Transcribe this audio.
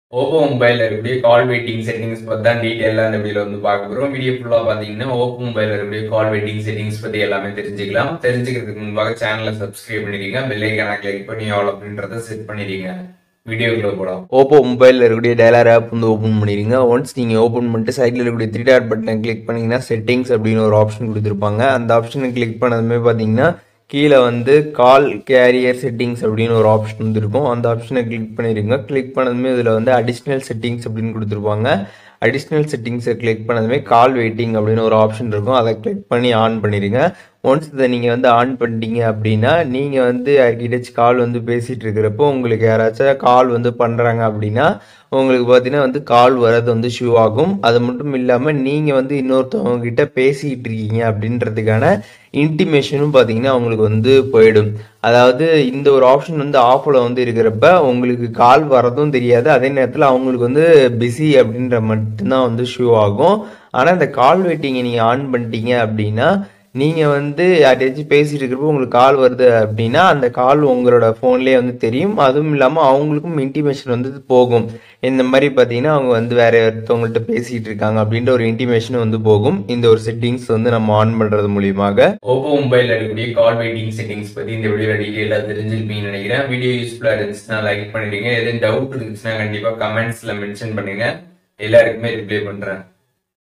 Oppo மொபைலில் இருக்கக்கூடிய கால் waiting settings பற்றி தான் டீட்டெயிலாக இந்த வீடியோவில் வந்து பார்க்க போகிறோம் வீடியோ ஃபுல்லாக பார்த்தீங்கன்னா ஓப்போ மொபைலில் இருக்கக்கூடிய கால் வெயிட்டிங் செட்டிங்ஸ் பற்றி எல்லாமே தெரிஞ்சுக்கலாம் தெரிஞ்சுக்கிறதுக்கு முன்பாக சேனலை சப்ஸ்கிரைப் பண்ணிடுங்க பெல்லைக்கான கிளிக் பண்ணி ஆல் அப்படின்றத செட் பண்ணிடுங்க வீடியோக்குள்ள போகலாம் ஓப்போ மொபைலில் இருக்கக்கூடிய டயலார் ஆப் வந்து ஓப்பன் பண்ணிடுங்க ஒன்ஸ் நீங்கள் ஓப்பன் பண்ணிட்டு சைடில் இருக்கக்கூடிய த்ரீ டாட் பட்டனை கிளிக் பண்ணிங்கன்னா செட்டிங்ஸ் அப்படின்னு ஒரு ஆப்ஷன் கொடுத்துருப்பாங்க அந்த ஆப்ஷனை கிளிக் பண்ணதுமே பார்த்தீங்கன்னா கீழே வந்து கால் கேரியர் செட்டிங்ஸ் அப்படின்னு ஒரு ஆப்ஷன் வந்து இருக்கும் அந்த ஆப்ஷனை கிளிக் பண்ணிடுங்க கிளிக் பண்ணதுமே இதில் வந்து அடிஷ்னல் செட்டிங்ஸ் அப்படின்னு கொடுத்துருப்பாங்க அடிஷ்னல் செட்டிங்ஸை கிளிக் பண்ணதுமே கால் வெயிட்டிங் அப்படின்னு ஒரு ஆப்ஷன் இருக்கும் அதை கிளிக் பண்ணி ஆன் பண்ணிடுங்க ஒன்ஸ் இதை நீங்கள் வந்து ஆன் பண்ணிட்டீங்க அப்படின்னா நீங்கள் வந்து யார்கிட்டயாச்சும் கால் வந்து பேசிகிட்டு இருக்கிறப்போ உங்களுக்கு யாராச்சும் கால் வந்து பண்ணுறாங்க அப்படின்னா உங்களுக்கு பார்த்தீங்கன்னா வந்து கால் வர்றது வந்து ஷூ ஆகும் அது மட்டும் இல்லாமல் நீங்கள் வந்து இன்னொருத்தவங்க கிட்ட பேசிகிட்டு இருக்கீங்க அப்படின்றதுக்கான இன்டிமேஷனும் பார்த்தீங்கன்னா உங்களுக்கு வந்து போயிடும் அதாவது இந்த ஒரு ஆப்ஷன் வந்து ஆஃபில் வந்து இருக்கிறப்ப உங்களுக்கு கால் வரதும் தெரியாது அதே நேரத்தில் அவங்களுக்கு வந்து பிஸி அப்படின்ற மட்டும்தான் வந்து ஷூ ஆகும் ஆனால் இந்த கால் வெயிட்டிங்கை நீங்கள் ஆன் பண்ணிட்டீங்க அப்படின்னா நீங்கள் வந்து யார்கிட்டயாச்சும் பேசிட்டு இருக்கிறப்போ உங்களுக்கு கால் வருது அப்படின்னா அந்த கால் உங்களோட ஃபோன்லேயே வந்து தெரியும் அதுவும் இல்லாமல் அவங்களுக்கும் இன்டிமேஷன் வந்து போகும் இந்த மாதிரி பார்த்தீங்கன்னா அவங்க வந்து வேற ஒருத்தவங்கள்ட்ட பேசிகிட்டு இருக்காங்க அப்படின்ற ஒரு இன்டிமேஷன் வந்து போகும் இந்த ஒரு செட்டிங்ஸ் வந்து நம்ம ஆன் பண்ணுறது மூலியமாக ஓப்போ மொபைலில் இருக்கக்கூடிய கால் வெயிட்டிங் செட்டிங்ஸ் பற்றி இந்த வீடியோ டீட்டெயிலாக தெரிஞ்சிருப்பீங்கன்னு நினைக்கிறேன் வீடியோ யூஸ்ஃபுல்லாக இருந்துச்சுன்னா லைக் பண்ணிடுங்க எதுவும் டவுட் இருந்துச்சுன்னா கண்டிப்பாக கமெண்ட்ஸில் மென்ஷன் பண்ணுங்க எல்லாருக்குமே ரிப்ளை பண்ணுறேன்